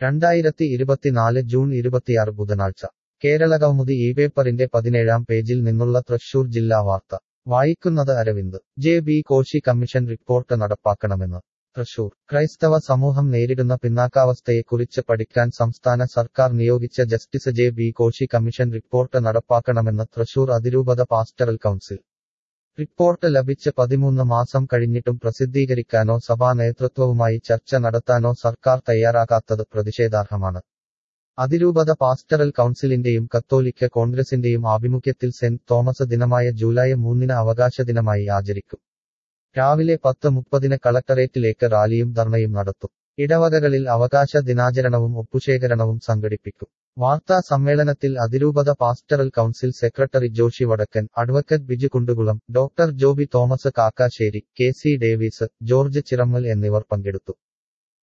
രണ്ടായിരത്തി ഇരുപത്തിനാല് ജൂൺ ഇരുപത്തിയാറ് ബുധനാഴ്ച കേരളകൗമുദി ഈ പേപ്പറിന്റെ പതിനേഴാം പേജിൽ നിന്നുള്ള തൃശൂർ ജില്ലാ വാർത്ത വായിക്കുന്നത് Aravind J B Koshy commission report നടപ്പാക്കണമെന്ന് തൃശൂർ ക്രൈസ്തവ സമൂഹം നേരിടുന്ന പിന്നാക്കാവസ്ഥയെക്കുറിച്ച് പഠിക്കാൻ സംസ്ഥാന സർക്കാർ നിയോഗിച്ച justice J B Koshy commission report നടപ്പാക്കണമെന്ന് തൃശൂർ അതിരൂപത പാസ്റ്ററൽ കൗൺസിൽ റിപ്പോർട്ട് ലഭിച്ച് പതിമൂന്ന് മാസം കഴിഞ്ഞിട്ടും പ്രസിദ്ധീകരിക്കാനോ സഭാ നേതൃത്വവുമായി ചർച്ച നടത്താനോ സർക്കാർ തയ്യാറാകാത്തത് പ്രതിഷേധാർഹമാണ് അതിരൂപത പാസ്റ്ററൽ കൗൺസിലിന്റെയും കത്തോലിക്ക കോൺഗ്രസിന്റെയും ആഭിമുഖ്യത്തിൽ സെന്റ് തോമസ് ദിനമായ ജൂലൈ മൂന്നിന് അവകാശ ദിനമായി ആചരിക്കും രാവിലെ പത്ത് മുപ്പതിന് കളക്ടറേറ്റിലേക്ക് റാലിയും ധർണയും നടത്തും ഇടവകകളിൽ അവകാശ ദിനാചരണവും ഒപ്പുശേഖരണവും സംഘടിപ്പിക്കും വാർത്താ സമ്മേളനത്തിൽ അതിരൂപത pastoral council secretary Joshy Vadakkan advocate Biju Kundukulam doctor Joby Thomas Kakkassery K C Davis George Chirammal എന്നിവർ പങ്കെടുത്തു